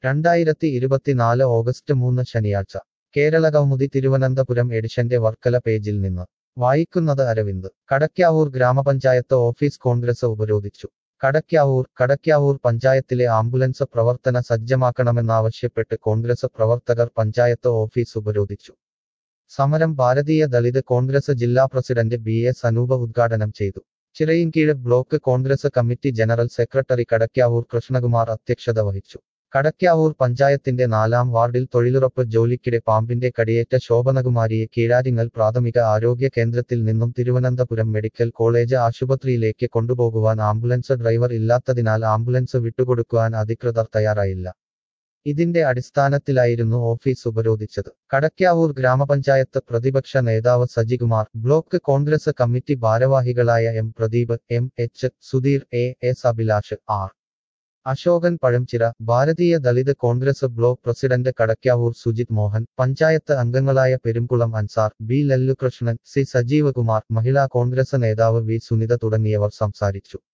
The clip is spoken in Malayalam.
രണ്ടായിരത്തി ഇരുപത്തിനാല് ഓഗസ്റ്റ് മൂന്ന് ശനിയാഴ്ച കേരള കൗമുദി തിരുവനന്തപുരം എഡിഷന്റെ വർക്കല പേജിൽ നിന്ന് വായിക്കുന്നത് അരവിന്ദ് കടയ്ക്കാവൂർ ഗ്രാമപഞ്ചായത്ത് ഓഫീസ് കോൺഗ്രസ് ഉപരോധിച്ചു കടയ്ക്കാവൂർ കടയ്ക്കാവൂർ പഞ്ചായത്തിലെ ആംബുലൻസ് പ്രവർത്തന സജ്ജമാക്കണമെന്നാവശ്യപ്പെട്ട് കോൺഗ്രസ് പ്രവർത്തകർ പഞ്ചായത്ത് ഓഫീസ് ഉപരോധിച്ചു സമരം ഭാരതീയ ദളിത് കോൺഗ്രസ് ജില്ലാ പ്രസിഡന്റ് ബി എസ് അനൂപ ഉദ്ഘാടനം ചെയ്തു Chirayinkeezhu block Congress committee general secretary Kadakkavoor Krishnakumar അധ്യക്ഷത വഹിച്ചു കടയ്ക്കാവൂർ പഞ്ചായത്തിന്റെ നാലാം വാർഡിൽ തൊഴിലുറപ്പ് ജോലിക്കിടെ പാമ്പിന്റെ കടിയേറ്റ ശോഭനകുമാരിയെ കീഴാരിങ്ങൽ പ്രാഥമിക ആരോഗ്യ കേന്ദ്രത്തിൽ നിന്നും തിരുവനന്തപുരം മെഡിക്കൽ കോളേജ് ആശുപത്രിയിലേക്ക് കൊണ്ടുപോകുവാൻ ആംബുലൻസ് ഡ്രൈവർ ഇല്ലാത്തതിനാൽ ആംബുലൻസ് വിട്ടുകൊടുക്കുവാൻ അധികൃതർ തയ്യാറായില്ല ഇതിന്റെ അടിസ്ഥാനത്തിലായിരുന്നു ഓഫീസ് ഉപരോധിച്ചത് കടയ്ക്കാവൂർ ഗ്രാമപഞ്ചായത്ത് പ്രതിപക്ഷ നേതാവ് സജികുമാർ ബ്ലോക്ക് കോൺഗ്രസ് കമ്മിറ്റി ഭാരവാഹികളായ M Pradeep M H Sudheer A S Abhilash R Ashokan Pazhamchira Bharatiya Dalit Congress block president Kadakkavoor Sujith Mohan panchayat അംഗങ്ങളായ പെരുംകുളം അൻസാർ ബി ലല്ലുകൃഷ്ണൻ സി സജീവകുമാർ മഹിളാ കോൺഗ്രസ് നേതാവ് വി സുനിത തുടങ്ങിയവർ സംസാരിച്ചു